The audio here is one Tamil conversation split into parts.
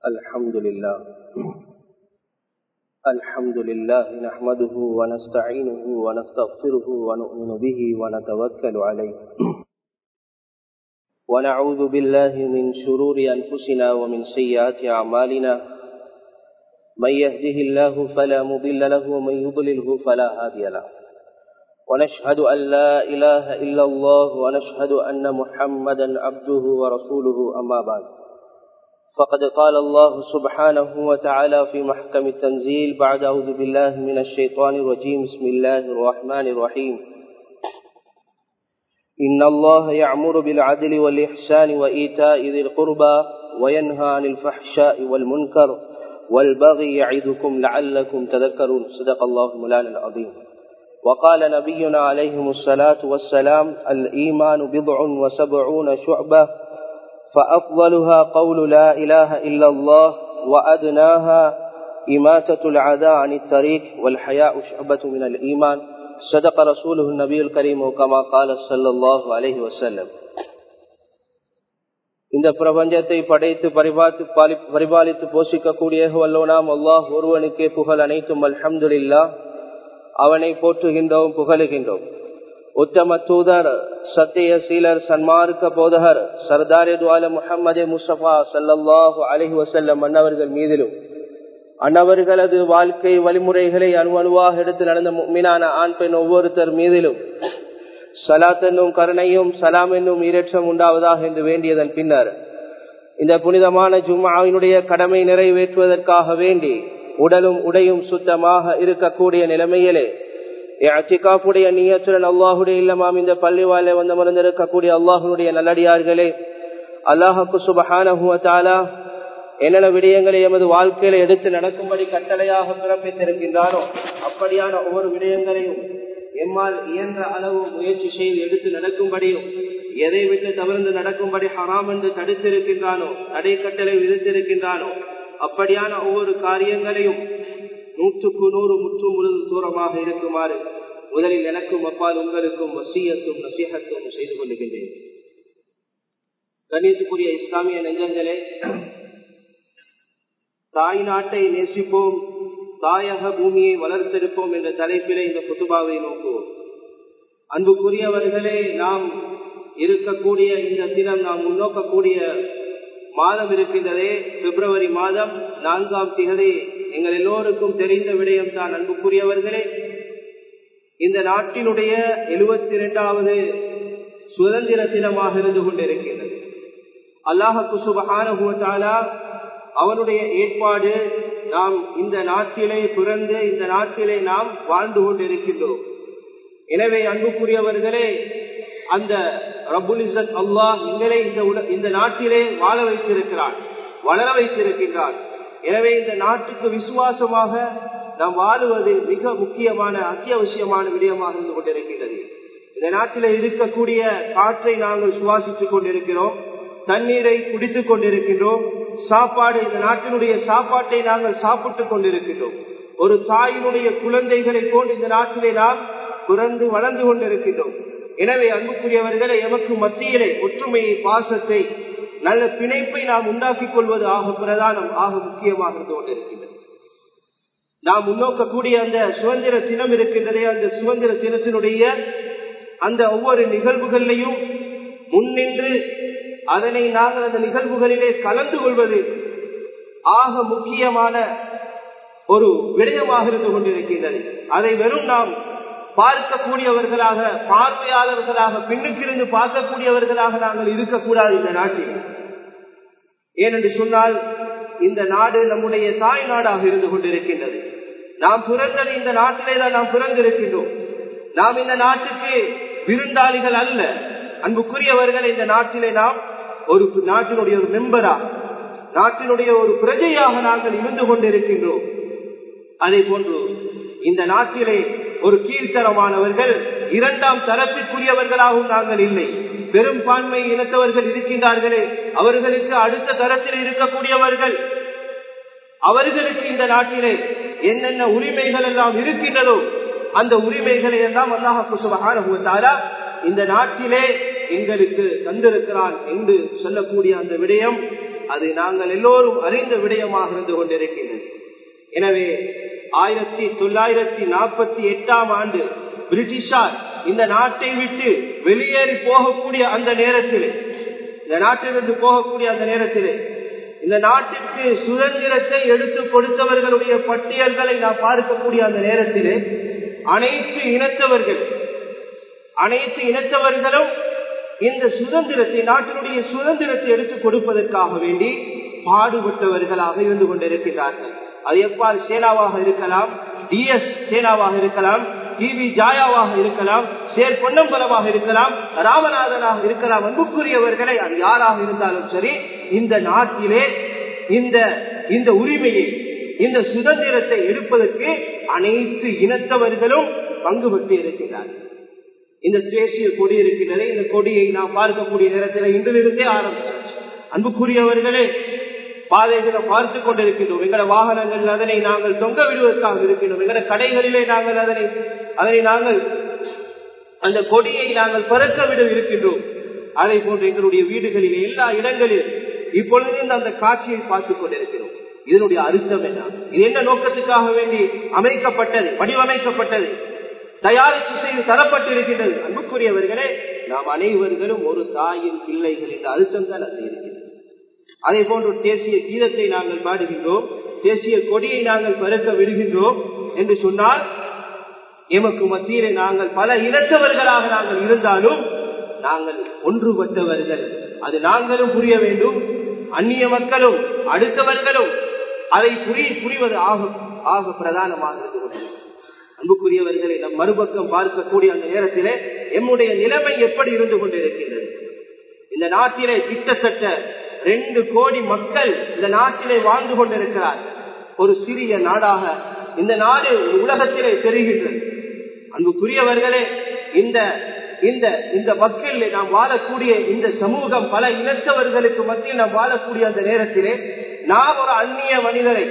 الحمد لله الحمد لله نحمده ونستعينه ونستغفره ونؤمن به ونتوكل عليه ونعوذ بالله من شرور أنفسنا ومن سيئات أعمالنا من يهده الله فلا مضل له ومن يضلله فلا هادي له ونشهد أن لا إله إلا الله ونشهد أن محمدا عبده ورسوله أما بعد فقد قال الله سبحانه وتعالى في محكم التنزيل بعد أعوذ بالله من الشيطان الرجيم بسم الله الرحمن الرحيم إن الله يعمر بالعدل والإحسان وإيتاء ذي القربى وينهى عن الفحشاء والمنكر والبغي يعظكم لعلكم تذكرون صدق الله مولانا العظيم وقال نبينا عليه الصلاة والسلام الإيمان بضع وسبعون شعبة فأفضلها قول لا إله إلا الله وأدناها إماتة العداء عن الطريق والحياء شعبة من الإيمان صدق رسوله النبي الكريم كما قال صلى الله عليه وسلم இந்த பிரபஞ்சத்தை படைத்து பரிபாலித்து பரிபாலித்து போஷிக்கக்கூடிய வல்லோனாம் அல்லாஹ் ஒருவனுக்கே புகழ் அனைத்தும் அல்ஹம்துல்லா அவனை போற்றுகின்றோம் புகழுகின்றோம் உத்தம தூதர் சத்திய சீலர் சன்மார்க்க போதகர் சர்தாரே துவால முகமது முஸ்தபா சல்லாஹு அலஹி வசல்லம் அன்னவர்கள் மீதிலும் அன்னவர்களது வாழ்க்கை வழிமுறைகளை அணு அணுவாக எடுத்து நடந்த மீனான ஆண் பெண் ஒவ்வொருத்தர் மீதிலும் சலாத் என்னும் கருணையும் சலாம் என்னும் ஈரேற்றம் உண்டாவதாக என்று வேண்டியதன் பின்னர் இந்த புனிதமான ஜும்மாவினுடைய கடமை நிறைவேற்றுவதற்காக வேண்டி உடலும் உடையும் சுத்தமாக இருக்கக்கூடிய நிலைமையிலே அச்சிகாப்புடைய நீயத்துடன் அல்லாஹுடைய இல்லமாம் இந்த பள்ளி வாழ வந்து மறந்திருக்கக்கூடிய அல்லாஹுடைய நல்லடியார்களே அல்லாஹுக்கு சுபஹானஹுவத்தாலா என்னென்ன விடயங்களை எமது வாழ்க்கையில எடுத்து நடக்கும்படி கட்டளையாக பிறப்பித்திருக்கின்றாரோ அப்படியான ஒவ்வொரு விடயங்களையும் எம்மால் இயன்ற அளவு முயற்சி செய்து எடுத்து நடக்கும்படியும் எதை விட்டு தவிர்த்து நடக்கும்படி ஹராம் என்று தடுத்திருக்கின்றானோ தடை கட்டளை விதித்திருக்கின்றானோ அப்படியான ஒவ்வொரு காரியங்களையும் நூற்றுக்கு நூறு முற்றும் முழுது தூரமாக இருக்குமாறு முதலில் எனக்கும் அப்பால் உங்களுக்கும் வசியத்தும் நசீகத்தும் செய்து கொள்ளுகின்றேன் கணியத்துக்குரிய இஸ்லாமிய நெஞ்சங்களே தாய் நாட்டை நேசிப்போம் தாயக பூமியை வளர்த்தெடுப்போம் என்ற தலைப்பிலே இந்த புத்துபாவை நோக்குவோம் அன்புக்குரியவர்களே நாம் இருக்கக்கூடிய இந்த தினம் நாம் முன்னோக்கக்கூடிய மாதம் இருக்கின்றதே பிப்ரவரி மாதம் நான்காம் திகதி எங்கள் எல்லோருக்கும் தெரிந்த விடயம் தான் அன்புக்குரியவர்களே இந்த நாட்டினுடைய எழுபத்தி இரண்டாவது சுதந்திர தினமாக இருந்து கொண்டிருக்கின்றது அல்லாஹு சுபகான அவனுடைய ஏற்பாடு நாம் இந்த நாட்டிலே பிறந்து இந்த நாட்டிலே நாம் வாழ்ந்து கொண்டிருக்கின்றோம் எனவே அன்புக்குரியவர்களே அந்த ரபுல் இசத் அல்லாஹ் எங்களை இந்த இந்த நாட்டிலே வாழ வைத்திருக்கிறார் வளர வைத்திருக்கின்றார் எனவே இந்த நாட்டுக்கு விசுவாசமாக நாம் வாழுவது மிக முக்கியமான அத்தியாவசியமான விடயமாக இருந்து கொண்டிருக்கின்றது இந்த நாட்டில இருக்கக்கூடிய காற்றை நாங்கள் சுவாசித்துக் கொண்டிருக்கிறோம் தண்ணீரை குடித்துக் கொண்டிருக்கின்றோம் சாப்பாடு இந்த நாட்டினுடைய சாப்பாட்டை நாங்கள் சாப்பிட்டுக் கொண்டிருக்கின்றோம் ஒரு தாயினுடைய குழந்தைகளை போன்று இந்த நாட்டிலே நாம் பிறந்து வளர்ந்து கொண்டிருக்கின்றோம் எனவே அன்புக்குரியவர்களை எமக்கு மத்தியிலே ஒற்றுமையை பாசத்தை நல்ல பிணைப்பை நாம் உண்டாக்கிக் கொள்வது ஆக பிரதானம் ஆக முக்கியமாக இருந்து கொண்டிருக்கின்றது நாம் முன்னோக்கக்கூடிய அந்த சுதந்திர தினம் இருக்கின்றதே அந்த சுதந்திர தினத்தினுடைய அந்த ஒவ்வொரு நிகழ்வுகளிலையும் முன்னின்று அதனை நாங்கள் அந்த நிகழ்வுகளிலே கலந்து கொள்வது ஆக முக்கியமான ஒரு விடயமாக இருந்து கொண்டிருக்கின்றது அதை வெறும் நாம் பார்க்கக்கூடியவர்களாக பார்வையாளர்களாக பின்னுக்கிருந்து பார்க்கக்கூடியவர்களாக நாங்கள் இருக்கக்கூடாது இந்த நாட்டில் ஏனென்று சொன்னால் இந்த நாடு நம்முடைய தாய் நாடாக இருந்து கொண்டிருக்கின்றது நாம் பிறந்தது இந்த நாட்டிலே தான் நாம் பிறந்திருக்கின்றோம் நாம் இந்த நாட்டுக்கு விருந்தாளிகள் அல்ல அன்புக்குரியவர்கள் இந்த நாட்டிலே நாம் ஒரு நாட்டினுடைய ஒரு மெம்பரா நாட்டினுடைய ஒரு பிரஜையாக நாங்கள் இருந்து கொண்டிருக்கின்றோம் அதே போன்று இந்த நாட்டிலே ஒரு கீழ்த்தரமானவர்கள் இரண்டாம் தரத்திற்குரியவர்களாகவும் நாங்கள் இல்லை பெரும்பான்மை இனத்தவர்கள் இருக்கின்றார்களே அவர்களுக்கு அடுத்த தரத்தில் இருக்கக்கூடியவர்கள் அவர்களுக்கு இந்த நாட்டிலே என்னென்ன உரிமைகள் எல்லாம் இருக்கின்றதோ அந்த உரிமைகளை எல்லாம் அல்லாஹாரா இந்த நாட்டிலே எங்களுக்கு தந்திருக்கிறான் என்று சொல்லக்கூடிய அந்த விடயம் அது நாங்கள் எல்லோரும் அறிந்த விடயமாக இருந்து கொண்டிருக்கின்றது எனவே ஆயிரத்தி தொள்ளாயிரத்தி நாற்பத்தி எட்டாம் ஆண்டு பிரிட்டிஷார் இந்த நாட்டை விட்டு வெளியேறி போகக்கூடிய அந்த நேரத்தில் இந்த நாட்டிலிருந்து போகக்கூடிய அந்த நேரத்தில் இந்த நாட்டிற்கு சுதந்திரத்தை எடுத்து கொடுத்தவர்களுடைய பட்டியல்களை நாம் பார்க்கக்கூடிய அந்த நேரத்தில் அனைத்து இனத்தவர்கள் அனைத்து இனத்தவர்களும் இந்த சுதந்திரத்தை நாட்டினுடைய சுதந்திரத்தை எடுத்துக் கொடுப்பதற்காக வேண்டி பாடுபட்டவர்களாக இருந்து கொண்டிருக்கிறார்கள் அது எவ்வாறு சேனாவாக இருக்கலாம் டிஎஸ் சேனாவாக இருக்கலாம் டிவி ஜாயாவாக இருக்கலாம் சேர் பொன்னம்பலமாக இருக்கலாம் ராமநாதனாக இருக்கலாம் அன்புக்குரியவர்களை அது யாராக இருந்தாலும் சரி இந்த நாட்டிலே இந்த இந்த உரிமையை இந்த சுதந்திரத்தை எடுப்பதற்கு அனைத்து இனத்தவர்களும் பங்கு பெற்று இருக்கிறார்கள் இந்த தேசிய கொடி இருக்கின்றன இந்த கொடியை நாம் பார்க்கக்கூடிய நேரத்தில் இன்றிலிருந்தே ஆரம்பிச்சாச்சு அன்புக்குரியவர்களே பாதைகளை பார்த்து கொண்டிருக்கின்றோம் எங்கள வாகனங்கள் அதனை நாங்கள் தொங்க விடுவதற்காக இருக்கின்றோம் எங்கள கடைகளிலே நாங்கள் அதனை அதனை நாங்கள் அந்த கொடியை நாங்கள் பறக்க விட இருக்கின்றோம் அதை போன்று எங்களுடைய வீடுகளிலே எல்லா இடங்களிலும் இப்பொழுது அந்த காட்சியை பார்த்துக் கொண்டிருக்கிறோம் இதனுடைய அர்த்தம் என்ன இது என்ன நோக்கத்துக்காக வேண்டி அமைக்கப்பட்டது வடிவமைக்கப்பட்டது தயாரிப்பு செய்து தரப்பட்டிருக்கின்றது அன்புக்குரியவர்களே நாம் அனைவர்களும் ஒரு தாயின் பிள்ளைகள் என்ற அழுத்தம் தான் அது இருக்கிறது அதே போன்று தேசிய கீதத்தை நாங்கள் பாடுகின்றோம் தேசிய கொடியை நாங்கள் பறக்க விடுகின்றோம் என்று சொன்னால் எமக்கு மத்தியிலே நாங்கள் பல இனத்தவர்களாக நாங்கள் இருந்தாலும் நாங்கள் ஒன்றுபட்டவர்கள் அது நாங்களும் புரிய வேண்டும் அந்நிய மக்களும் அடுத்தவர்களும் அதை புரி புரிவது ஆகும் ஆக பிரதானமாக இருந்து கொண்டிருக்கிறது அன்புக்குரியவர்களை நம் மறுபக்கம் பார்க்கக்கூடிய அந்த நேரத்திலே எம்முடைய நிலைமை எப்படி இருந்து கொண்டிருக்கின்றது இந்த நாட்டிலே கிட்டத்தட்ட ரெண்டு கோடி மக்கள் இந்த நாட்டிலே வாழ்ந்து கொண்டிருக்கிறார் ஒரு சிறிய நாடாக இந்த நாடு உலகத்திலே தெரிகின்றது அன்புக்குரியவர்களே இந்த இந்த இந்த மக்கள் நாம் வாழக்கூடிய இந்த சமூகம் பல இனத்தவர்களுக்கு மத்தியில் நாம் வாழக்கூடிய அந்த நேரத்திலே நாம் ஒரு அந்நிய மனிதரை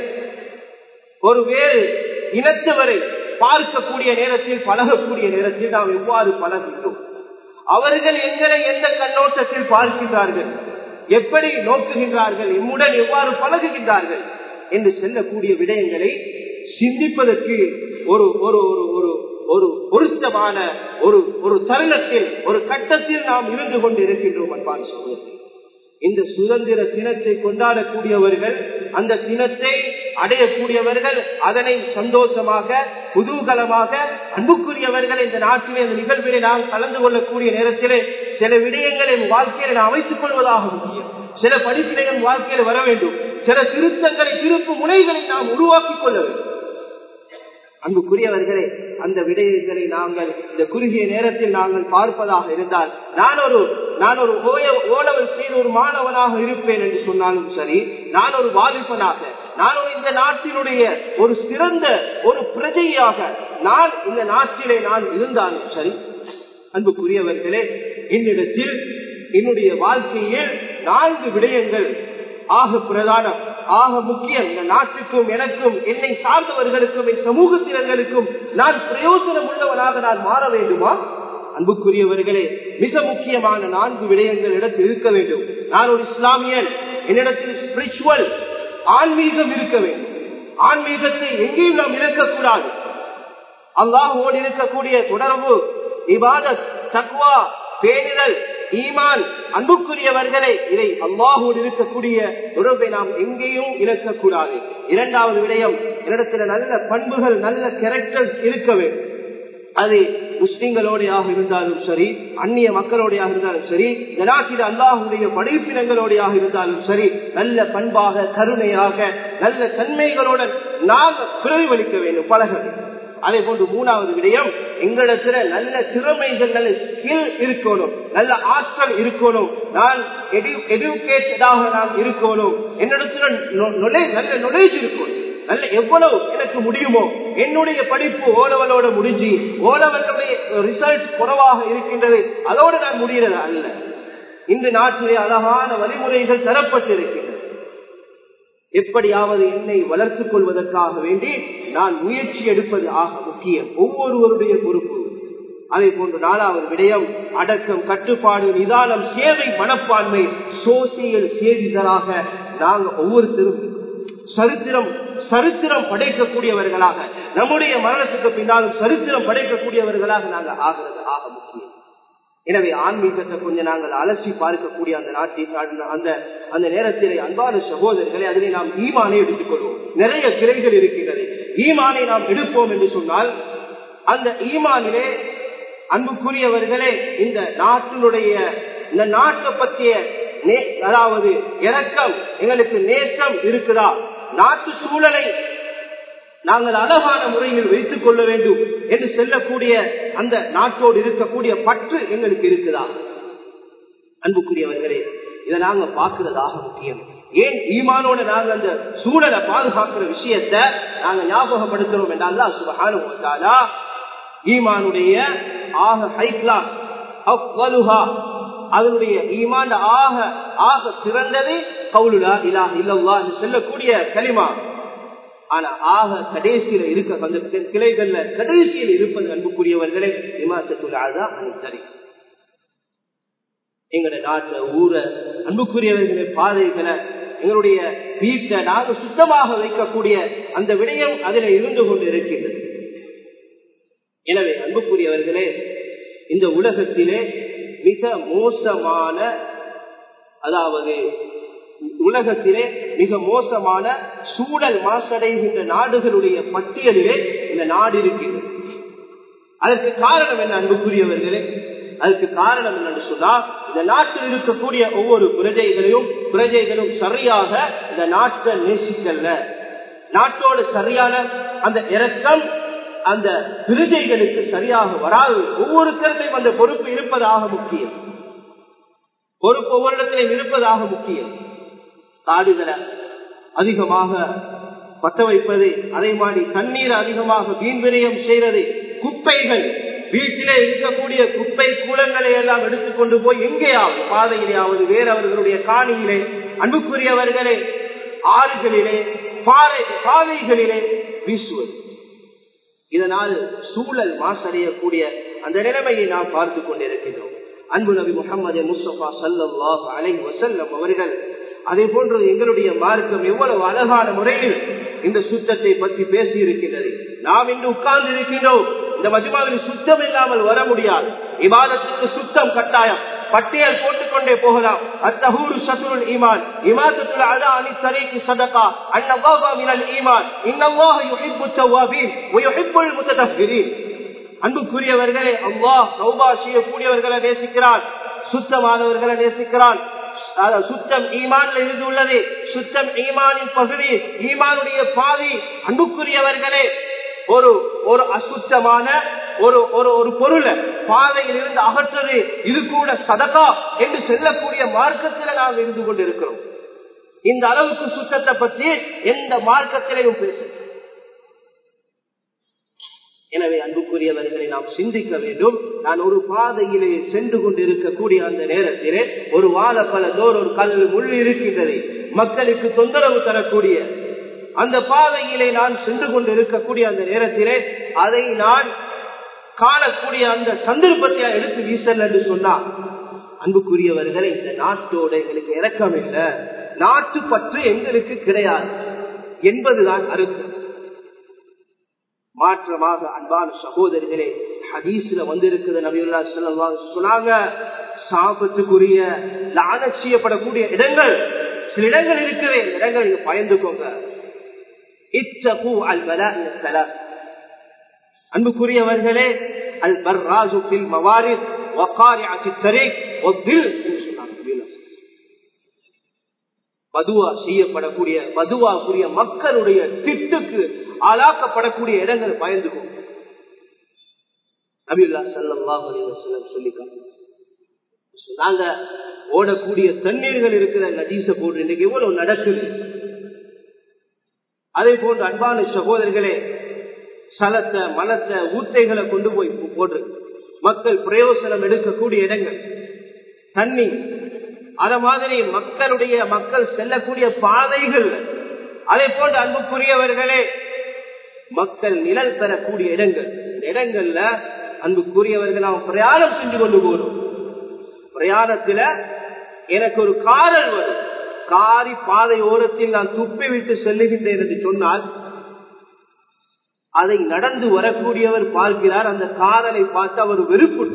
ஒரு வேறு இனத்தவரை பார்க்கக்கூடிய நேரத்தில் பழகக்கூடிய நேரத்தில் நாம் எவ்வாறு பழகின்றோம் அவர்கள் எங்களை எந்த கண்ணோட்டத்தில் பார்க்கின்றார்கள் எப்படி நோக்குகின்றார்கள் எம்முடன் எவ்வாறு பழகுகின்றார்கள் என்று செல்லக்கூடிய விடயங்களை சிந்திப்பதற்கு ஒரு ஒரு ஒரு ஒரு ஒரு பொருத்தமான ஒரு ஒரு தருணத்தில் ஒரு கட்டத்தில் நாம் இருந்து கொண்டு இருக்கின்றோம் அன்பான சகோதரர்கள் இந்த சுதந்திர தினத்தை கொண்டாடக்கூடியவர்கள் அந்த தினத்தை அடையக்கூடியவர்கள் அதனை சந்தோஷமாக குதூகலமாக அன்புக்குரியவர்கள் இந்த நாட்டிலே இந்த நிகழ்விலே நாம் கலந்து கொள்ளக்கூடிய நேரத்திலே சில விடயங்களை வாழ்க்கையில நாம் அமைத்துக் கொள்வதாக முக்கியம் சில படிப்பினைகள் வாழ்க்கையில வர வேண்டும் சில திருத்தங்களை திருப்பு முனைகளை நாம் உருவாக்கிக் கொள்ள வேண்டும் அன்புக்குரியவர்களே அந்த விடயங்களை நாங்கள் இந்த குறுகிய நேரத்தில் நாங்கள் பார்ப்பதாக இருந்தால் நான் ஒரு நான் ஒரு ஓலவல் செய்த ஒரு மாணவனாக இருப்பேன் என்று சொன்னாலும் சரி நான் ஒரு வாலிபனாக நான் ஒரு இந்த நாட்டினுடைய ஒரு சிறந்த ஒரு பிரஜையாக நான் இந்த நாட்டிலே நான் இருந்தாலும் சரி அன்புக்குரியவர்களே என்னிடத்தில் என்னுடைய வாழ்க்கையில் நான்கு விடயங்கள் ஆக பிரதானம் ஆக முக்கியம் இந்த நாட்டுக்கும் எனக்கும் என்னை சார்ந்தவர்களுக்கும் என் சமூகத்தினர்களுக்கும் நான் பிரயோசனம் உள்ளவனாக நான் மாற வேண்டுமா அன்புக்குரியவர்களே மிக முக்கியமான நான்கு விடயங்கள் இடத்தில் இருக்க வேண்டும் நான் ஒரு இஸ்லாமியன் என்னிடத்தில் ஸ்பிரிச்சுவல் ஆன்மீகம் இருக்க வேண்டும் ஆன்மீகத்தை எங்கேயும் நாம் இருக்கக்கூடாது அல்லாஹோடு இருக்கக்கூடிய தொடர்பு இபாதத் தக்வா பேணிதல் ஈமான் அன்புக்குரியவர்களை இதை அல்லாஹோடு இருக்கக்கூடிய தொடர்பை நாம் எங்கேயும் இழக்கக்கூடாது இரண்டாவது விடயம் என்னிடத்துல நல்ல பண்புகள் நல்ல கேரக்டர்ஸ் இருக்க வேண்டும் அது முஸ்லிம்களோடையாக இருந்தாலும் சரி அந்நிய மக்களோடையாக இருந்தாலும் சரி இந்த நாட்டில் அல்லாஹுடைய படைப்பினங்களோடையாக இருந்தாலும் சரி நல்ல பண்பாக கருணையாக நல்ல தன்மைகளுடன் நாம் பிரதிபலிக்க வேண்டும் பழக வேண்டும் அதே போன்று மூணாவது விடயம் எங்களிடத்துல நல்ல திறமைகள் நல்ல ஸ்கில் இருக்கணும் நல்ல ஆற்றல் இருக்கணும் நான் எடுக்கேட்டடாக நான் இருக்கணும் என்னிடத்துல நல்ல நொலேஜ் இருக்கணும் நல்ல எவ்வளவு எனக்கு முடியுமோ என்னுடைய படிப்பு ஓலவலோட முடிஞ்சு ஓலவலுடைய ரிசல்ட் குறைவாக இருக்கின்றது அதோடு நான் முடிகிறது அல்ல இந்த நாட்டிலே அழகான வழிமுறைகள் தரப்பட்டிருக்கின்றன எப்படியாவது என்னை வளர்த்துக் கொள்வதற்காக வேண்டி நான் முயற்சி எடுப்பது ஆக முக்கியம் ஒவ்வொருவருடைய பொறுப்பு அதே போன்று நாலாவது விடயம் அடக்கம் கட்டுப்பாடு நிதானம் சேவை மனப்பான்மை சோசியல் சேவிதராக நாங்க ஒவ்வொருத்தரும் சரித்திரம் சரித்திரம் படைக்கக்கூடியவர்களாக நம்முடைய மரணத்துக்கு பின்னாலும் சரித்திரம் படைக்கக்கூடியவர்களாக நாங்கள் ஆகிறது ஆக முக்கியம் எனவே ஆன்மீகத்தை கொஞ்சம் நாங்கள் அலசி பார்க்கக்கூடிய அந்த நாட்டில் அந்த அந்த நேரத்திலே அன்பான சகோதரர்களை அதிலே நாம் ஈமானை எடுத்துக்கொள்வோம் நிறைய கிளைகள் இருக்கின்றது ஈமானை நாம் எடுப்போம் என்று சொன்னால் அந்த ஈமானிலே அன்புக்குரியவர்களே இந்த நாட்டினுடைய இந்த நாட்டை பற்றிய அதாவது இறக்கம் எங்களுக்கு நேசம் இருக்குதா நாட்டு சூழலை நாங்கள் அழகான முறையில் வைத்துக் கொள்ள வேண்டும் என்று செல்லக்கூடிய அந்த நாட்டோடு இருக்கக்கூடிய பற்று எங்களுக்கு இருக்குதா அன்புக்குரியவர்களே இதை நாங்க பார்க்கிறதாக முக்கியம் ஏன் ஈமானோட நாங்க அந்த சூழலை பாதுகாக்கிற விஷயத்த நாங்க ஞாபகப்படுத்துறோம் என்றால் சுபகானுவத்தாலா ஈமானுடைய ஆக ஹை கிளாஸ் அதனுடைய ஈமான் ஆக ஆக சிறந்தது கவுலுலா இலா இல்லல்லா என்று சொல்லக்கூடிய களிமா ஆனா ஆக கடைசியில இருக்க அந்த கிளைகள்ல கடைசியில் இருப்பது அன்புக்குரியவர்களே இமாசத்துள்ளாதான் அனுசரி எங்களுடைய நாட்டை ஊரை அன்புக்குரியவர்களை பாதைகளை எங்களுடைய வீட்டை நாங்கள் சுத்தமாக வைக்கக்கூடிய அந்த விடயம் அதில் இருந்து கொண்டு இருக்கின்றது எனவே அன்புக்குரியவர்களே இந்த உலகத்திலே மிக மோசமான அதாவது உலகத்திலே மிக மோசமான சூழல் மாசடைகின்ற நாடுகளுடைய பட்டியலிலே இந்த நாடு இருக்கின்றது அதற்கு காரணம் என்ன அன்புக்குரியவர்களே அதுக்கு காரணம் என்னன்னு சொன்னா இந்த நாட்டில் இருக்கக்கூடிய ஒவ்வொரு பிரஜைகளையும் பிரஜைகளும் சரியாக இந்த நாட்டை நேசிக்கல்ல நாட்டோடு சரியான அந்த இறக்கம் அந்த பிரஜைகளுக்கு சரியாக வராது ஒவ்வொருத்தருக்கும் அந்த பொறுப்பு இருப்பதாக முக்கியம் பொறுப்பு ஒவ்வொரு இடத்திலும் இருப்பதாக முக்கியம் காடுகளை அதிகமாக பத்த வைப்பது அதே மாதிரி தண்ணீர் அதிகமாக வீண் விரயம் செய்யறது குப்பைகள் வீட்டிலே இருக்கக்கூடிய குப்பை கூலங்களை எல்லாம் எடுத்துக்கொண்டு போய் எங்கேயாவது பாதையிலேயாவது வேறவர்களுடைய காணியிலே அன்புக்குரியவர்களே ஆறுகளிலே பாறை பாதைகளிலே வீசுவது இதனால் சூழல் மாசடையக்கூடிய அந்த நிலைமையை நாம் பார்த்து கொண்டிருக்கின்றோம் அன்பு நபி முகமது முஸ்தபா சல்லாஹ் அலை வசல்லம் அவர்கள் அதே போன்று எங்களுடைய மார்க்கம் எவ்வளவு அழகான முறையில் இந்த சுத்தத்தை பற்றி பேசி இருக்கின்றது நாம் இன்று உட்கார்ந்து இருக்கின்றோம் இந்த மஜ்மாவில் சுத்தம் இல்லாமல் வர முடியாது இமாதத்துக்கு சுத்தம் கட்டாயம் பட்டியல் போட்டுக்கொண்டே போகலாம் அத்தஹூரு சத்துருல் ஈமான் இமாதத்துல் அதா அனி தரீகி சதகா அன்னல்லாஹு மினல் ஈமான் இன்னல்லாஹு யுஹிப்பு தவ்வாபீன் வ யுஹிப்புல் முத்ததஃபிரீன் அன்புக்குரியவர்களே அல்லாஹ் தௌபா செய்யக்கூடியவர்களை நேசிக்கிறான் சுத்தமானவர்களை நேசிக்கிறான் சுத்தம் ஈமான்ல இருந்து உள்ளது சுத்தம் ஈமானின் பகுதி ஈமானுடைய பாதி அன்புக்குரியவர்களே ஒரு ஒரு அசுத்தமான ஒரு ஒரு ஒரு பொருளை பாதையில் இருந்து அகற்றது இது கூட சதகா என்று செல்லக்கூடிய மார்க்கத்தில் நாம் இருந்து கொண்டிருக்கிறோம் இந்த அளவுக்கு சுத்தத்தை பற்றி எந்த மார்க்கத்திலையும் பேச எனவே அன்புக்குரியவர்களை நாம் சிந்திக்க வேண்டும் நான் ஒரு பாதையிலே சென்று கொண்டிருக்கக்கூடிய அந்த நேரத்திலே ஒரு வாழைப்பழ தோர் ஒரு கல் முள் இருக்கின்றது மக்களுக்கு தொந்தரவு தரக்கூடிய அந்த பாதையிலே நான் சென்று கொண்டு இருக்கக்கூடிய அந்த நேரத்திலே அதை நான் காணக்கூடிய அந்த சந்தர்ப்பத்தை எடுத்து வீசல் என்று சொன்னார் அன்புக்குரியவர்களை இந்த நாட்டோட எங்களுக்கு இறக்கம் இல்லை நாட்டு பற்று எங்களுக்கு கிடையாது என்பதுதான் அர்த்தம் மாற்றமாக அன்பான சகோதரிகளே ஹதீஸ்ல வந்திருக்குது நபியுல்லா சொன்னாங்க சாபத்துக்குரிய லான செய்யப்படக்கூடிய இடங்கள் சில இடங்கள் இருக்குது இடங்கள் நீங்க பயந்துக்கோங்க அன்புக்குரியவர்களே அல் பர்ராசு பில் மவாரித் வக்காரிஅத்தி தரீக் வபில் என்று சொன்னாங்க பதுவா செய்யப்படக்கூடிய பதுவாக்குரிய மக்களுடைய திட்டுக்கு ஆளாக்கப்படக்கூடிய இடங்கள் பயந்துக்கும் நபியுல்லா சல்லாஹ் அலிவசல்லம் சொல்லிக்காங்க நாங்க ஓடக்கூடிய தண்ணீர்கள் இருக்கிற நதீச போன்று இன்னைக்கு எவ்வளவு நடக்குது அதே போன்று அன்பான சகோதரர்களே சலத்தை மலத்தை ஊத்தைகளை கொண்டு போய் போடு மக்கள் பிரயோசனம் எடுக்கக்கூடிய இடங்கள் தண்ணி அத மாதிரி மக்களுடைய மக்கள் செல்லக்கூடிய பாதைகள் அதே போன்று அன்புக்குரியவர்களே மக்கள் நிழல் பெறக்கூடிய இடங்கள் இந்த இடங்கள்ல அன்புக்குரியவர்கள் நாம் பிரயாணம் செஞ்சு கொண்டு போறோம் பிரயாணத்துல எனக்கு ஒரு காரல் வரும் காரி பாதை ஓரத்தில் நான் துப்பி விட்டு செல்லுகின்றேன் என்று சொன்னால் அதை நடந்து வரக்கூடியவர் பார்க்கிறார் அந்த காரலை பார்த்து அவர் வெறுப்புட்டு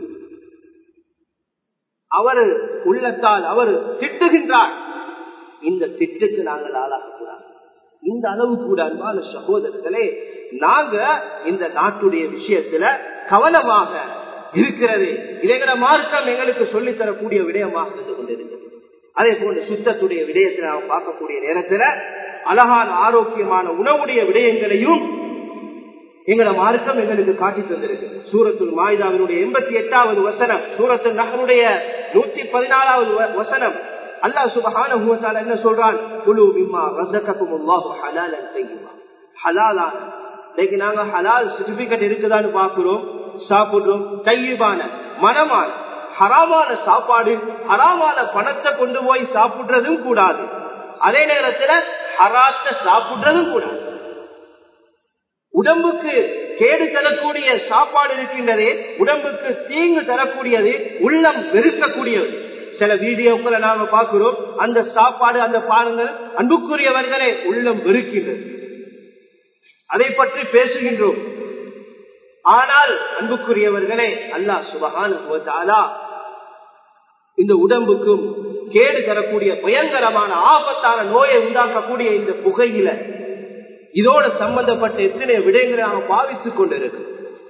அவர் உள்ளத்தால் அவர் திட்டுகின்றார் இந்த திட்டுக்கு நாங்கள் ஆளாகக்கூடாது இந்த அளவு கூட அன்பான சகோதரர்களே நாங்க இந்த நாட்டுடைய விஷயத்துல கவனமாக இருக்கிறது இதைங்கிற மார்க்கம் எங்களுக்கு சொல்லித் தரக்கூடிய விடயமாக இருந்து கொண்டிருக்கிறது அதே போன்ற சுத்தத்துடைய விடயத்தை நாம் பார்க்கக்கூடிய நேரத்துல அழகான ஆரோக்கியமான உணவுடைய விடயங்களையும் எங்கள மார்க்கம் எங்களுக்கு காட்டி தந்திருக்கு சூரத்துல் மாயுதாவினுடைய எண்பத்தி எட்டாவது வசனம் சூரத்து நகருடைய நூத்தி பதினாலாவது வசனம் அல்லாஹ் சுபஹான என்ன சொல்றான் குழு மிம்மா ரசகக்கும் ஹலாலன் செய்யுமா ஹலாலான இன்னைக்கு நாங்க ஹலால் சர்டிபிகேட் இருக்குதான்னு பாக்குறோம் சாப்பிடுறோம் கையிபான மனமான ஹராமான சாப்பாடு ஹராமான பணத்தை கொண்டு போய் சாப்பிடுறதும் கூடாது அதே நேரத்துல ஹராத்த சாப்பிடுறதும் கூடாது உடம்புக்கு கேடு தரக்கூடிய சாப்பாடு இருக்கின்றதே உடம்புக்கு தீங்கு தரக்கூடியது உள்ளம் வெறுக்கக்கூடியது சில வீடியோக்களை நாம பார்க்கிறோம் அந்த சாப்பாடு அந்த பானங்கள் அன்புக்குரியவர்களே உள்ளம் வெறுக்கின்றது அதை பற்றி பேசுகின்றோம் ஆனால் அன்புக்குரியவர்களே அல்லாஹ் சுபகான இந்த உடம்புக்கும் கேடு தரக்கூடிய பயங்கரமான ஆபத்தான நோயை உண்டாக்கக்கூடிய இந்த புகையில இதோட சம்பந்தப்பட்ட எத்தனை விடயங்களை நாம் பாவித்துக் கொண்டிருக்கு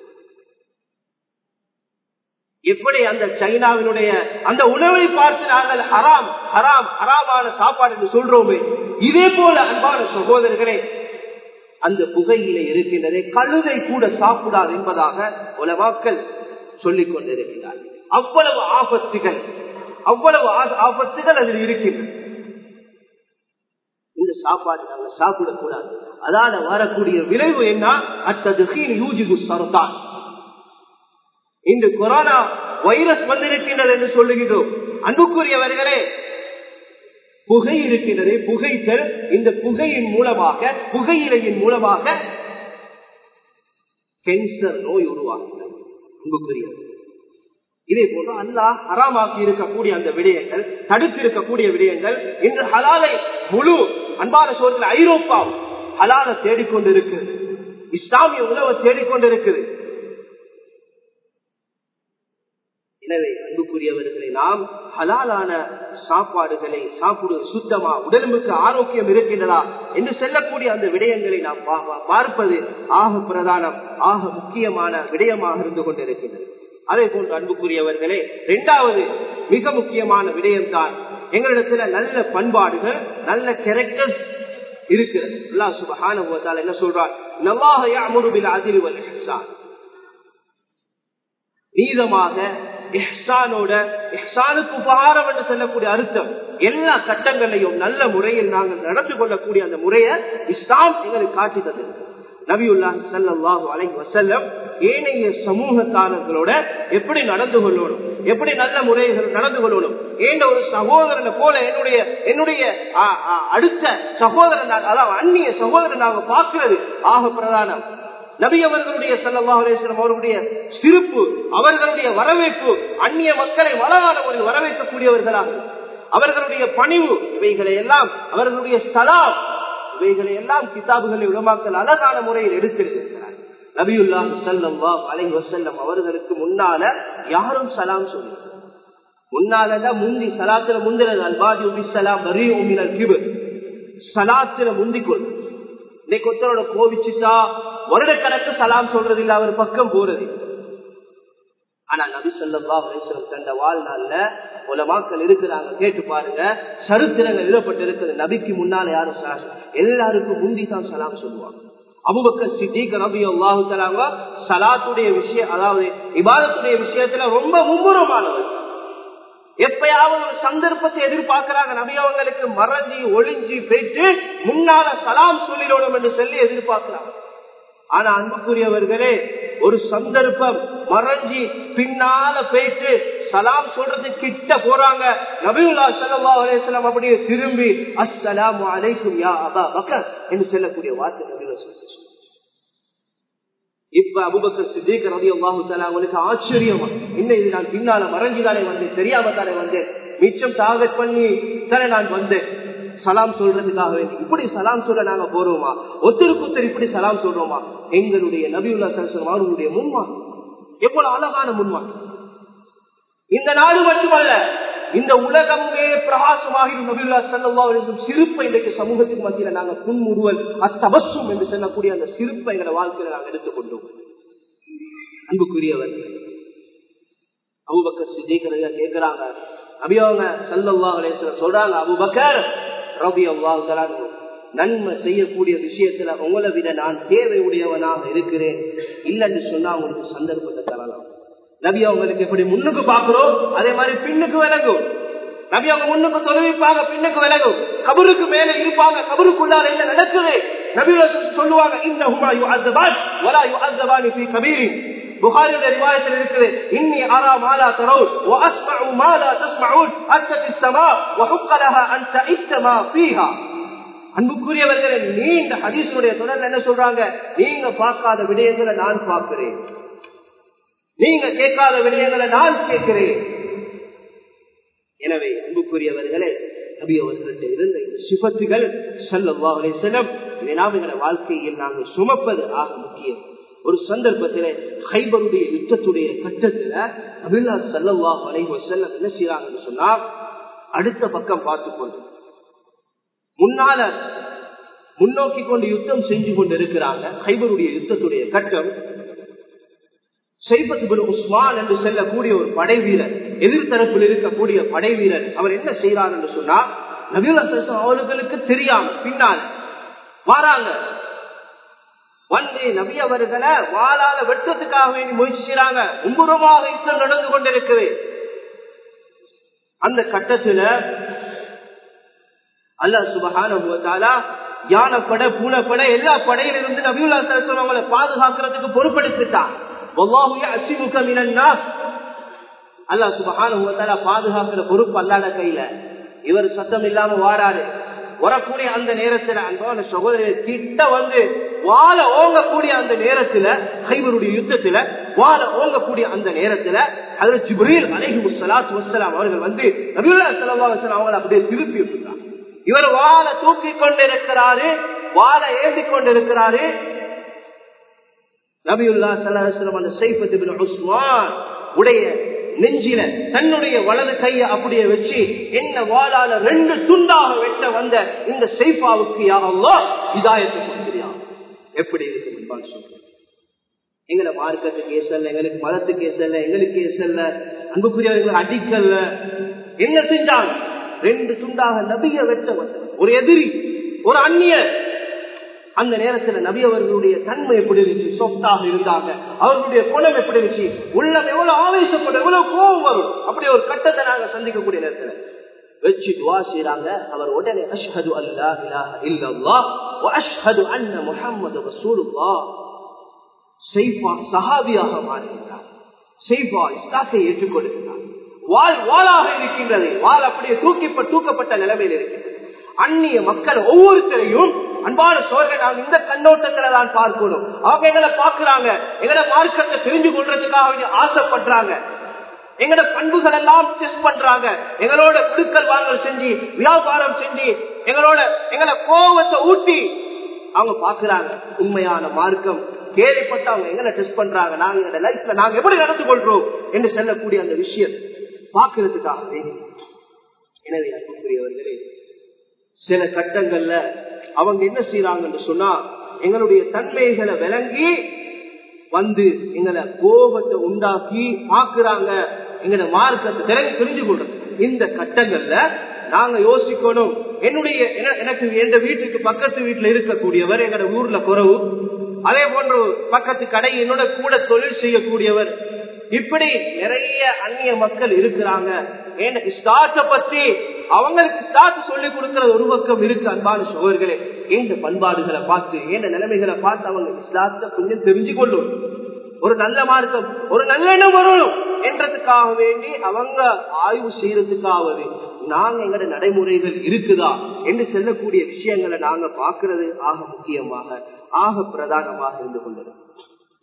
எப்படி அந்த சைனாவினுடைய அந்த உணவை பார்த்து நாங்கள் ஹராம் ஹராம் ஹராமான சாப்பாடு என்று சொல்றோமே இதே போல அன்பான சகோதரர்களே அந்த புகையில இருக்கின்றதை கழுதை கூட சாப்பிடாது என்பதாக உலமாக்கள் சொல்லிக் கொண்டிருக்கிறார்கள் அவ்வளவு ஆபத்துகள் அவ்வளவு ஆபத்துகள் அதில் இருக்கின்றன இந்த சாப்பாடு நாங்கள் சாப்பிடக்கூடாது அதால வரக்கூடிய விளைவு என்ன அத்தது யூஜிகு சரத்தான் இன்று கொரோனா வைரஸ் வந்திருக்கின்றது என்று சொல்லுகிறோம் அன்புக்குரியவர்களே புகை இருக்கின்றது புகைத்தல் இந்த புகையின் மூலமாக புகையிலையின் மூலமாக கேன்சர் நோய் உருவாகிறது அன்புக்குரியவர்கள் இதே போன்று அல்லாஹ் ஹராமாக்கி இருக்கக்கூடிய அந்த விடயங்கள் தடுத்து இருக்கக்கூடிய விடயங்கள் இன்று ஹலாலை முழு அன்பான சோழத்தில் ஐரோப்பா ஹலாலை தேடிக்கொண்டிருக்கிறது இஸ்லாமிய உணவை தேடிக்கொண்டிருக்குது எனவே அன்புக்குரியவர்களை நாம் ஹலாலான சாப்பாடுகளை சாப்பிடுவது சுத்தமா உடலுக்கு ஆரோக்கியம் இருக்கின்றதா என்று செல்லக்கூடிய அந்த விடயங்களை நாம் பார்ப்பது ஆக பிரதானம் ஆக முக்கியமான விடயமாக இருந்து கொண்டிருக்கின்றது அதே போன்று அன்புக்குரியவர்களே இரண்டாவது மிக முக்கியமான விடயம்தான் எங்களிடத்துல நல்ல பண்பாடுகள் நல்ல கேரக்டர்ஸ் இருக்கிறது அல்லா சுபஹான என்ன சொல்றார் நல்லாக அமருபில் அதிர்வல் நீதமாக எஹ்சானோட எஹ்சானுக்கு உபகாரம் என்று சொல்லக்கூடிய அர்த்தம் எல்லா சட்டங்களையும் நல்ல முறையில் நாங்கள் நடந்து கொள்ளக்கூடிய அந்த முறையை இஸ்லாம் எங்களுக்கு காட்டி தந்தது நபியுல்லாஹி சல்லாஹூ அலை வசல்லம் ஏனைய சமூகத்தாரர்களோட எப்படி நடந்து கொள்ளணும் எப்படி நல்ல முறைகள் நடந்து கொள்ளணும் ஏண்ட ஒரு சகோதரனை போல என்னுடைய என்னுடைய அடுத்த சகோதரன் அதாவது அந்நிய சகோதரன் நாங்க பார்க்கிறது ஆக பிரதானம் நபி அவர்களுடைய சல்லாஹ் அலேஸ்வரம் அவர்களுடைய சிரிப்பு அவர்களுடைய வரவேற்பு அந்நிய மக்களை வளரான ஒரு வரவேற்கக்கூடியவர்களாக அவர்களுடைய பணிவு இவைகளை எல்லாம் அவர்களுடைய ஸ்தலாம் இவைகளை எல்லாம் கிதாபுகளை உலமாக்கல் அழகான முறையில் எடுத்திருக்கிறார் நபியுல்லாஹ் சல்லம் வா அலை வசல்லம் அவர்களுக்கு முன்னால யாரும் சலாம் சொல்லி முன்னாலதான் முந்தி சலாத்துல முந்தினது அல்பாதி உபிசலாம் வரி உமினல் கிபு சலாத்துல முந்திக்கொள் இன்னைக்கு ஒருத்தரோட கோவிச்சுட்டா வருடக்கணக்கு சலாம் சொல்றது இல்ல அவர் பக்கம் போறது ஆனா நபி சொல்லா அலிஸ்லம் தந்த வாழ்நாள்ல உலமாக்கள் இருக்கிறாங்க கேட்டு பாருங்க சரித்திரங்கள் எழுதப்பட்டு இருக்குது நபிக்கு முன்னால யாரும் சலாம் எல்லாருக்கும் முந்தி தான் சலாம் சொல்லுவாங்க அபுபக்கர் சித்திக் நபி அல்லாஹு தலாங்க சலாத்துடைய விஷயம் அதாவது இபாதத்துடைய விஷயத்துல ரொம்ப மும்முரமானவர் எப்பயாவது ஒரு சந்தர்ப்பத்தை எதிர்பார்க்கிறாங்க நபி அவங்களுக்கு மறைஞ்சி ஒளிஞ்சி போயிட்டு முன்னால சலாம் சொல்லிடணும் என்று சொல்லி எதிர்பார்க்கிறாங்க ஆனா அன்புக்குரியவர்களே ஒரு சந்தர்ப்பம் மறைஞ்சி பின்னால போயிட்டு சலாம் சொல்றது கிட்ட போறாங்க நபியுல்லா சல்லா அலேஸ்லாம் அப்படியே திரும்பி அஸ்ஸலாமு அலைக்கும் யா அபா பக்கர் என்று சொல்லக்கூடிய வார்த்தை நபியுல்லா இப்ப அபுபக்கர் சித்திக் ரவி அல்லாஹு அவங்களுக்கு ஆச்சரியமா என்ன இது நான் பின்னால மறைஞ்சுதானே வந்தேன் தெரியாம தானே வந்தேன் மிச்சம் டார்கெட் பண்ணி தானே நான் வந்தேன் சலாம் சொல்றதுக்காக வேண்டி இப்படி சலாம் சொல்ல நாங்க போறோமா ஒத்தருக்கு ஒத்தர் இப்படி சலாம் சொல்றோமா எங்களுடைய நபியுல்லா சல்சலம் அவர்களுடைய முன்மா எவ்வளவு அழகான முன்மா இந்த நாடு மட்டுமல்ல இந்த உலகமே பிரகாசமாக நபியுல்லா சல்லா சிறுப்பை இன்றைக்கு சமூகத்துக்கு மத்தியில நாங்க புன்முறுவல் அத்தபசும் என்று சொல்லக்கூடிய அந்த சிறுப்பை எங்களை வாழ்க்கையில நாங்கள் எடுத்துக்கொண்டோம் அன்புக்குரியவர் அபுபக்கர் சித்திக்கிறத கேட்கிறாங்க நபியவங்க சல்லல்லா அலேஸ்வரர் சொல்றாங்க அபுபக்கர் ரபி அல்லாஹ் நன்மை செய்யக்கூடிய விஷயத்துல உங்களை விட நான் தேவை உடையவனாக இருக்கிறேன் இல்லைன்னு சொன்னா உங்களுக்கு சந்தர்ப்பத்தை தரலாம் நபி அவங்களுக்கு எப்படி முன்னுக்கு பாக்குறோம் அதே மாதிரி பின்னுக்கு விலகும் நபி அவங்க முன்னுக்கு தொலைவிப்பாங்க பின்னுக்கு விலகும் கபருக்கு மேல இருப்பாங்க கபருக்குள்ளார என்ன நடக்குது நபி சொல்லுவாங்க இந்த ஹுமாயு அஸ்தபான் வலாயு அஸ்தபானி பி கபீரி புகாரியுடைய ரிவாயத்தில் இருக்குது இன்னி அரா மாலா தரவுன் واسمع ما لا تسمعون اتت السماء وحق لها ان تعيش ما فيها அன்புக்குரியவர்களே நீண்ட ஹதீஸுடைய தொடர்ல என்ன சொல்றாங்க நீங்க பார்க்காத விடயங்களை நான் பார்க்கிறேன் நீங்க கேட்காத விடயங்களை நான் கேட்கிறேன் எனவே அன்புக்குரியவர்களே நபி அவர்கள்ட்ட இருந்த இந்த சிபத்துகள் சல்லா செல்லம் இதை நாம் எங்களை வாழ்க்கையில் நாங்கள் சுமப்பது ஆக முக்கியம் ஒரு சந்தர்ப்பத்தில ஹைபருடைய யுத்தத்துடைய கட்டத்துல அபில்லா சல்லல்லா அலைவ செல்லம் என்ன செய்யறாங்கன்னு சொன்னா அடுத்த பக்கம் பார்த்து கொண்டு முன்னால முன்னோக்கி கொண்டு யுத்தம் செஞ்சு கொண்டு இருக்கிறாங்க ஹைபருடைய யுத்தத்துடைய கட்டம் சைபத்து உஸ்மான் என்று செல்லக்கூடிய ஒரு படை வீரர் எதிர்த்தரப்பில் இருக்கக்கூடிய படை வீரர் அவர் என்ன செய்யறார் என்று சொன்னா நபியுல் அவர்களுக்கு தெரியாம பின்னால் வாராங்க வந்து நபி அவர்களை வாழால வெட்டுறதுக்காக வேண்டி முயற்சி செய்யறாங்க மும்புறமாக யுத்தம் நடந்து கொண்டிருக்குது அந்த கட்டத்துல அல்ல சுபகான யானைப்பட பூனைப்பட எல்லா படையிலிருந்து நபியுல்லா சரஸ்வரம் அவங்களை பாதுகாக்கிறதுக்கு பொறுப்படுத்திட்டான் அல்லா சுபகான பாதுகாக்கிற பொறுப்பு அல்லாத கையில இவர் சத்தம் இல்லாம வாராரு வரக்கூடிய அந்த நேரத்துல அன்பான சகோதரர் கிட்ட வந்து வாழ ஓங்கக்கூடிய அந்த நேரத்துல ஹைவருடைய யுத்தத்துல வாழ ஓங்கக்கூடிய அந்த நேரத்துல அதுல ஜிப்ரீல் அலைஹி முஸ்லாத் வசலாம் அவர்கள் வந்து நபியுல்லா சல்லா வசலாம் அவங்களை அப்படியே திருப்பி விட்டுருக்காங்க இவர் வாழை தூக்கி கொண்டிருக்கிறாரு வாழை ஏந்தி கொண்டிருக்கிறாரு நபியுல்லா சல்லாஹம் அந்த சைபத்து உஸ்மான் உடைய நெஞ்சில தன்னுடைய வலது கைய அப்படியே வச்சு என்ன வாழால ரெண்டு துண்டாக வெட்ட வந்த இந்த சைஃபாவுக்கு யாரோ இதாயத்தை கொடுக்கிறியா எப்படி இருக்கு சொல்றேன் எங்களை மார்க்கத்துக்கு கேசல்ல எங்களுக்கு மதத்துக்கு கேசல்ல எங்களுக்கு கேசல்ல அன்புக்குரியவர்களுக்கு அடிக்கல்ல என்ன செஞ்சாங்க ரெண்டு துண்டாக நபிய வெட்ட வந்த ஒரு எதிரி ஒரு அந்நியர் அந்த நேரத்துல நபி அவர்களுடைய தன்மை எப்படி இருந்துச்சு சொத்தாக இருந்தாங்க அவர்களுடைய குணம் எப்படி இருந்துச்சு உள்ளம் எவ்வளவு ஆவேசப்படும் எவ்வளவு கோபம் வரும் அப்படி ஒரு கட்டத்தை நாங்க சந்திக்கக்கூடிய நேரத்துல வச்சு துவா செய்யறாங்க அவர் உடனே அஷ்ஹது அல்லா இலாஹ இல்லல்லாஹ் வ அஷ்ஹது அன்ன முஹம்மது ரசூலுல்லாஹ் செய்ஃபா சஹாபியாக மாறுகிறார் செய்ஃபா இஸ்லாத்தை ஏற்றுக்கொள்கிறார் வாள் வாளாக இருக்கின்றது வாள் அப்படியே தூக்கி தூக்கப்பட்ட நிலைமையில் இருக்கின்றது அந்நிய மக்கள் ஒவ்வொருத்தரையும் அன்பான சோழர்கள் நாம் இந்த கண்ணோட்டத்துல தான் பார்க்கணும் அவங்க எங்களை பாக்குறாங்க எங்கட மார்க்கத்தை தெரிஞ்சு கொள்றதுக்காக வேண்டி ஆசைப்படுறாங்க எங்கட பண்புகள் எல்லாம் டெஸ்ட் பண்றாங்க எங்களோட குடுக்கல் வாங்கல் செஞ்சு வியாபாரம் செஞ்சு எங்களோட எங்களை கோபத்தை ஊட்டி அவங்க பாக்குறாங்க உண்மையான மார்க்கம் கேள்விப்பட்டு அவங்க எங்களை டெஸ்ட் பண்றாங்க நாங்க எங்க லைஃப்ல நாங்க எப்படி நடந்து கொள்றோம் என்று சொல்லக்கூடிய அந்த விஷயம் பாக்குறதுக்காகவே எனவே அன்புக்குரியவர்களே சில கட்டங்கள்ல அவங்க என்ன செய்யறாங்கன்னு சொன்னா எங்களுடைய தன்மைகளை விளங்கி வந்து எங்களை கோபத்தை உண்டாக்கி பாக்குறாங்க எங்களை மார்க்கத்தை தெரிஞ்சு கொள்றது இந்த கட்டங்கள்ல நாங்க யோசிக்கணும் என்னுடைய எனக்கு எந்த வீட்டுக்கு பக்கத்து வீட்டுல இருக்கக்கூடியவர் எங்களோட ஊர்ல குறவு அதே போன்று பக்கத்து கடை என்னோட கூட தொழில் செய்யக்கூடியவர் இப்படி நிறைய அந்நிய மக்கள் இருக்கிறாங்க ஸ்டார்ட்டை பத்தி அவங்களுக்கு ஸ்டார்ட் சொல்லி கொடுக்கிற ஒரு பக்கம் இருக்கு அன்பான சோழர்களே இந்த பண்பாடுகளை பார்த்து இந்த நிலைமைகளை பார்த்து அவங்க இஸ்லாத்தை கொஞ்சம் தெரிஞ்சு கொள்ளும் ஒரு நல்ல மார்க்கம் ஒரு நல்லெண்ணம் வரணும் என்றதுக்காக வேண்டி அவங்க ஆய்வு செய்யறதுக்காவது நாங்க எங்கட நடைமுறைகள் இருக்குதா என்று செல்லக்கூடிய விஷயங்களை நாங்க பாக்குறது ஆக முக்கியமாக ஆக பிரதானமாக இருந்து கொண்டிருக்கோம்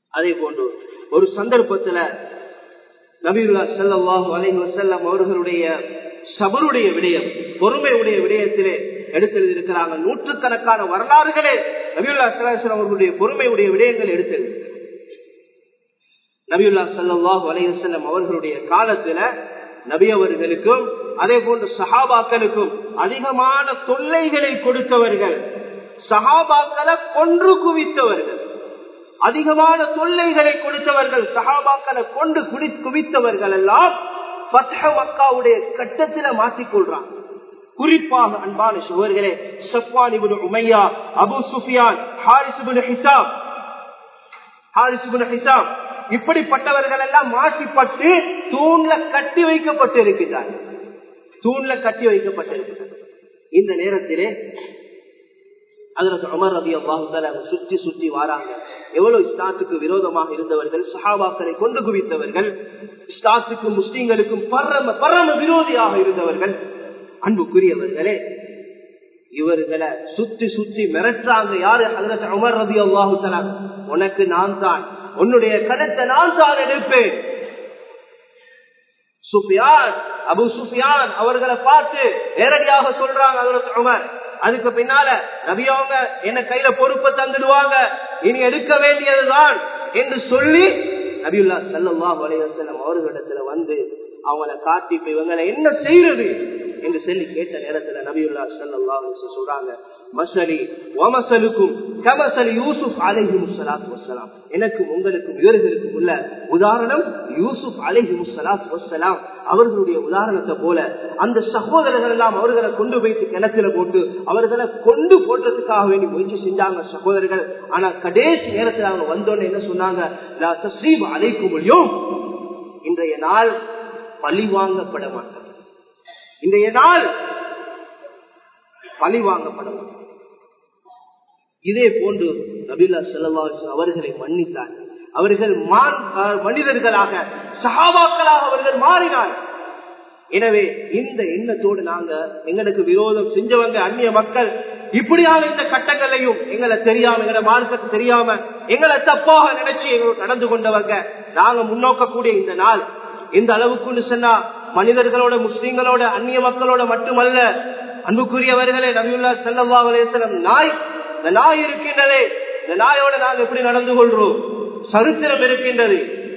அதே போன்று ஒரு சந்தர்ப்பத்துல நபியுல்லா ஸல்லல்லாஹு அலைஹி வஸல்லம் அவர்களுடைய சபருடைய விடயம் பொறுமையுடைய விடயத்திலே எடுத்தெழுதியிருக்கிறாங்க நூற்றுக்கணக்கான வரலாறுகளே நபியுல்லா ஸல்லல்லாஹு அவர்களுடைய பொறுமையுடைய விடயங்கள் எடுத்தெழுதி நபியுல்லா ஸல்லல்லாஹு அலைஹி வஸல்லம் அவர்களுடைய காலத்துல நபி அவர்களுக்கும் அதே போன்று சஹாபாக்களுக்கும் அதிகமான தொல்லைகளை கொடுத்தவர்கள் சஹாபாக்களை கொன்று குவித்தவர்கள் அதிகமான தொல்லைகளை கொடுத்தவர்கள் சஹாபாக்களை கொண்டு குடி குவித்தவர்கள் எல்லாம் பத்ஹ மக்காவுடைய கட்டத்தில மாற்றிக்கொள்றாங்க குறிப்பாக அன்பான சுவர்களே Safwan ibn Umayya Abu Sufyan Harith ibn Hisham Harith ibn Hisham இப்படிப்பட்டவர்கள் எல்லாம் மாற்றிப்பட்டு தூண்ல கட்டி வைக்கப்பட்டு இருக்கிறார்கள் தூண்ல கட்டி வைக்கப்பட்டிருக்கிறார் இந்த நேரத்திலே அதற்கு அமர் ரபி அல்லாஹால சுற்றி சுற்றி வாராங்க எவ்வளவு இஸ்லாத்துக்கு விரோதமாக இருந்தவர்கள் சஹாபாக்களை கொண்டு குவித்தவர்கள் இஸ்லாத்துக்கும் முஸ்லீம்களுக்கும் பரம பரம விரோதியாக இருந்தவர்கள் அன்புக்குரியவர்களே இவர்களை சுத்தி சுத்தி மிரட்டுறாங்க யாரு அதற்கு அமர் ரபி அல்லாஹு உனக்கு நான் தான் உன்னுடைய கருத்தை நான் தான் எடுப்பேன் சுஃபியான் அபு சுஃபியான் அவர்களை பார்த்து நேரடியாக சொல்றாங்க அதற்கு அமர் அதுக்கு பின்னால நபியவங்க என்ன கையில பொறுப்பை தந்துடுவாங்க இனி எடுக்க வேண்டியதுதான் என்று சொல்லி நபியுல்லா சல்லா வலைவசல்லம் அவர்களிடத்துல வந்து அவங்கள காட்டி இப்ப இவங்களை என்ன செய்யறது என்று சொல்லி கேட்ட நேரத்துல நபியுல்லா சல்லா சொல்றாங்க மசலி ஒமசலுக்கும் கமசலி யூசுப் அலைஹி முசலாத் வசலாம் எனக்கும் உங்களுக்கும் இவர்களுக்கும் உள்ள உதாரணம் யூசுப் அலைஹி முசலாத் வசலாம் அவர்களுடைய உதாரணத்தை போல அந்த சகோதரர்கள் எல்லாம் அவர்களை கொண்டு போயிட்டு கிணத்துல போட்டு அவர்களை கொண்டு போடுறதுக்காக வேண்டி முயற்சி செஞ்சாங்க சகோதரர்கள் ஆனா கடைசி நேரத்தில் அவங்க வந்தோன்னு என்ன சொன்னாங்க தஸ்ரீப் அழைக்கும் முடியும் இன்றைய நாள் பழி வாங்கப்பட மாட்டார் இன்றைய நாள் பழி வாங்கப்பட மாட்டார் இதே போன்று நபில்லா செல்லா அவர்களை மன்னித்தார் அவர்கள் மனிதர்களாக சகாபாக்களாக அவர்கள் மாறினார் எனவே இந்த எண்ணத்தோடு நாங்க எங்களுக்கு விரோதம் செஞ்சவங்க அந்நிய மக்கள் இப்படியான இந்த கட்டங்களையும் எங்களை தெரியாம எங்களை மார்க்கத்தை தெரியாம எங்களை தப்பாக நினைச்சு எங்களுக்கு நடந்து கொண்டவங்க நாங்க முன்னோக்கக்கூடிய இந்த நாள் எந்த அளவுக்குன்னு சொன்னா மனிதர்களோட முஸ்லீம்களோட அந்நிய மக்களோட மட்டுமல்ல அன்புக்குரியவர்களே நபியுல்லா செல்லவா அலேசலம் நாய் இந்த நாய் இருக்கின்றதே இந்த நாயோட நாங்கள் எப்படி நடந்து கொள்றோம் சரித்திரம் இருக்கின்றது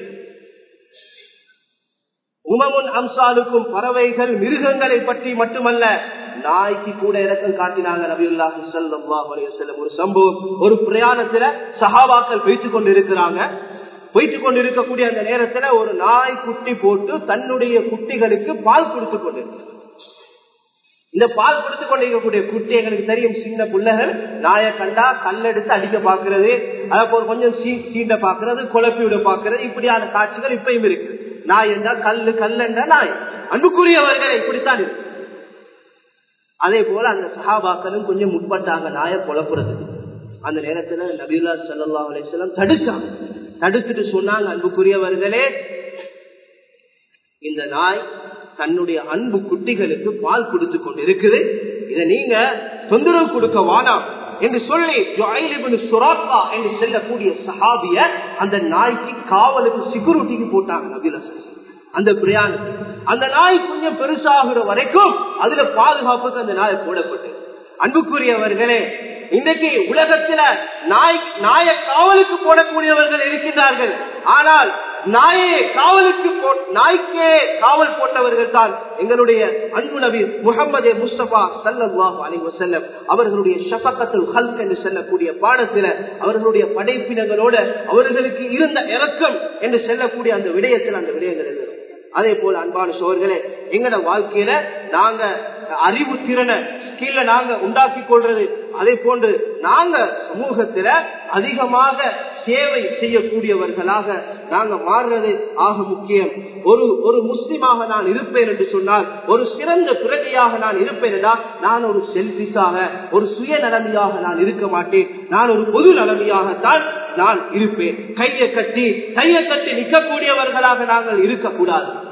உமமுன் அம்சாலுக்கும் பறவைகள் மிருகங்களை பற்றி மட்டுமல்ல நாய்க்கு கூட இறக்கம் காட்டினாங்க நபியுல்லாஹி ஸல்லல்லாஹு அலைஹி வஸல்லம் ஒரு சம்பவம் ஒரு பிரயாணத்துல சஹாபாக்கள் போயிட்டு கொண்டு இருக்கிறாங்க போயிட்டு கொண்டு இருக்கக்கூடிய அந்த நேரத்துல ஒரு நாய் குட்டி போட்டு தன்னுடைய குட்டிகளுக்கு பால் கொடுத்து கொண்டு இந்த பால் கொடுத்து கொண்டிருக்கக்கூடிய குட்டி எங்களுக்கு தெரியும் சின்ன பிள்ளைகள் நாயை கண்டா கல்லெடுத்து அடிக்க பாக்குறது அதப்போ கொஞ்சம் சீண்ட பாக்குறது குழப்பி விட பாக்குறது இப்படியான காட்சிகள் இப்பயும் இருக்கு நாய் என்றா கல்லு கல்லென்றா நாய் அன்புக்குரியவர்கள் இப்படித்தான் இருக்கு அதே போல அந்த சஹாபாக்களும் கொஞ்சம் முற்பட்டாங்க நாயை குழப்புறதுக்கு அந்த நேரத்துல நபீலா சல்லா அலிஸ்லாம் தடுக்காங்க தடுத்துட்டு சொன்னாங்க அன்புக்குரியவர்களே இந்த நாய் தன்னுடைய அன்பு குட்டிகளுக்கு பால் கொடுத்து கொண்டு இருக்குது இதை நீங்க தொந்தரவு கொடுக்க வானாம் என்று சொல்லி சுராக்கா என்று செல்லக்கூடிய சஹாபிய அந்த நாய்க்கு காவலுக்கு செக்யூரிட்டிக்கு போட்டாங்க நபிலா அந்த பிரயாணம் அந்த நாய் கொஞ்சம் பெருசாகிற வரைக்கும் அதுல பாதுகாப்புக்கு அந்த நாய் போடப்பட்டது அன்புக்குரியவர்களே இன்றைக்கு உலகத்துல நாய் நாய காவலுக்கு போடக்கூடியவர்கள் இருக்கின்றார்கள் ஆனால் நாயே காவலுக்கு நாய்க்கே காவல் போட்டவர்கள் தான் எங்களுடைய அன்பு நபி முகமது முஸ்தபா சல்லாஹ் அலி வசல்லம் அவர்களுடைய ஷபக்கத்துல் ஹல்க் என்று சொல்லக்கூடிய பாடத்துல அவர்களுடைய படைப்பினங்களோட அவர்களுக்கு இருந்த இறக்கம் என்று சொல்லக்கூடிய அந்த விடயத்தில் அந்த விடயங்கள் இருக்கிறோம் அதே போல அன்பான சோர்களே எங்கட வாழ்க்கையில நாங்க அறிவு திறனை ஸ்கில்ல நாங்க உண்டாக்கி கொள்றது அதே போன்று நாங்க சமூகத்துல அதிகமாக சேவை செய்யக்கூடியவர்களாக நாங்க மாறுறது ஆக முக்கியம் ஒரு ஒரு முஸ்லிமாக நான் இருப்பேன் என்று சொன்னால் ஒரு சிறந்த பிரஜையாக நான் இருப்பேன் என்றால் நான் ஒரு செல்பிஸாக ஒரு சுயநலமியாக நான் இருக்க மாட்டேன் நான் ஒரு பொது நலமியாகத்தான் நான் இருப்பேன் கையை கட்டி கையை கட்டி நிற்கக்கூடியவர்களாக நாங்கள் இருக்கக்கூடாது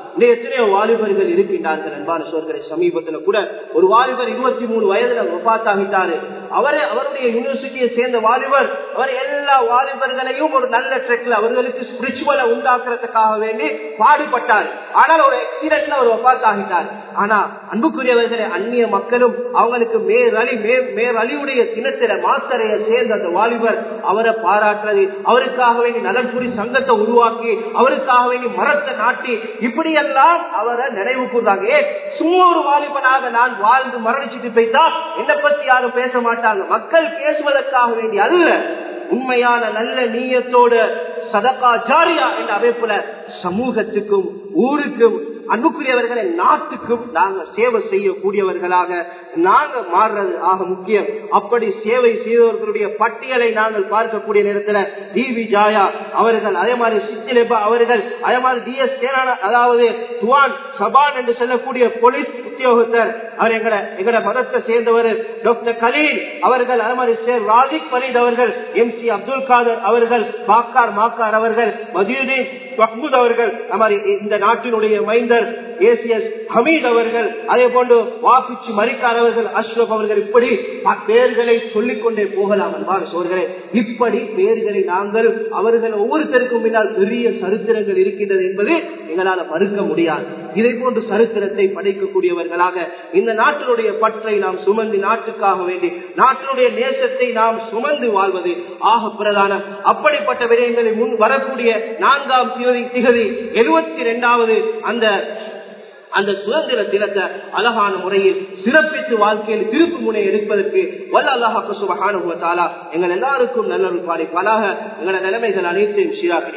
இன்னும் எத்தனையோ வாலிபர்கள் இருக்கின்றார்கள் அன்பான சோர்களை சமீபத்துல கூட ஒரு வாலிபர் இருபத்தி மூணு வயதுல ஒப்பாத்தாகிட்டாரு அவரே அவருடைய யூனிவர்சிட்டியை சேர்ந்த வாலிபர் அவர் எல்லா வாலிபர்களையும் ஒரு நல்ல ட்ரெக்ல அவர்களுக்கு ஸ்பிரிச்சுவலை உண்டாக்குறதுக்காக வேண்டி பாடுபட்டார் ஆனால் ஒரு ஆக்சிடென்ட்ல அவர் ஒப்பாத்தாகிட்டார் ஆனா அன்புக்குரியவர்களே அந்நிய மக்களும் அவங்களுக்கு மேலி மேலழிவுடைய தினத்தில மாத்தரைய சேர்ந்த அந்த வாலிபர் அவரை பாராட்டுறது அவருக்காக வேண்டி நலன்புரி சங்கத்தை உருவாக்கி அவருக்காக வேண்டி மரத்தை நாட்டி இப்படி எல்லாம் அவரை நினைவு கூறாங்க ஏ சும்மா ஒரு வாலிபனாக நான் வாழ்ந்து மரணிச்சுட்டு போய்த்தா என்னை பத்தி யாரும் பேச மாட்டாங்க மக்கள் பேசுவதற்காக வேண்டி அல்ல உண்மையான நல்ல நீயத்தோட சதகா ஜாரியா என்ற அமைப்புல சமூகத்துக்கும் ஊருக்கும் அன்புக்குரியவர்களை நாட்டுக்கும் நாங்க சேவை செய்யக்கூடியவர்களாக நாங்க மாறுறது ஆக முக்கியம் அப்படி சேவை செய்தவர்களுடைய பட்டியலை நாங்கள் பார்க்கக்கூடிய நேரத்தில் டிவி ஜாயா அவர்கள் அதே மாதிரி சித்திலேபா அவர்கள் அதே மாதிரி டி எஸ் சேனான அதாவது துவான் சபான் என்று சொல்லக்கூடிய போலீஸ் உத்தியோகத்தர் அவர் எங்கட எங்கட மதத்தை சேர்ந்தவர் டாக்டர் கலீல் அவர்கள் அதே மாதிரி சேர் ராஜிக் பரீத் அவர்கள் எம் சி அப்துல் காதர் அவர்கள் பாக்கார் மாக்கார் அவர்கள் மதியுதீன் மஹ்மூத் அவர்கள் இந்த நாட்டினுடைய மைந்தர் ஏசிஎஸ் ஹமீத் அவர்கள் அதே போன்று வாபிச்சு மரிக்கார் அவர்கள் அஷ்ரப் அவர்கள் இப்படி பெயர்களை சொல்லிக் கொண்டே போகலாம் அன்பான சோர்களே இப்படி பெயர்களை நாங்கள் அவர்கள் ஒவ்வொருத்தருக்கும் பின்னால் பெரிய சரித்திரங்கள் இருக்கின்றது என்பது எங்களால் மறுக்க முடியாது இதை போன்று சரித்திரத்தை படைக்கக்கூடியவர்களாக இந்த நாட்டினுடைய பற்றை நாம் சுமந்து நாட்டுக்காக வேண்டி நாட்டினுடைய நேசத்தை நாம் சுமந்து வாழ்வது ஆக பிரதானம் அப்படிப்பட்ட விடயங்களை முன் வரக்கூடிய நான்காம் திகதி திகதி எழுபத்தி இரண்டாவது அந்த அந்த சுதந்திர தினத்தை அழகான முறையில் சிறப்பித்து வாழ்க்கையில் திருப்பு முனை எடுப்பதற்கு வல்ல அல்லாஹாக்கு சுபகானுபவத்தாலா எங்கள் எல்லாருக்கும் நல்ல பாடி பலாக எங்களோட நிலைமைகள் அனைத்தையும் சீராக்கி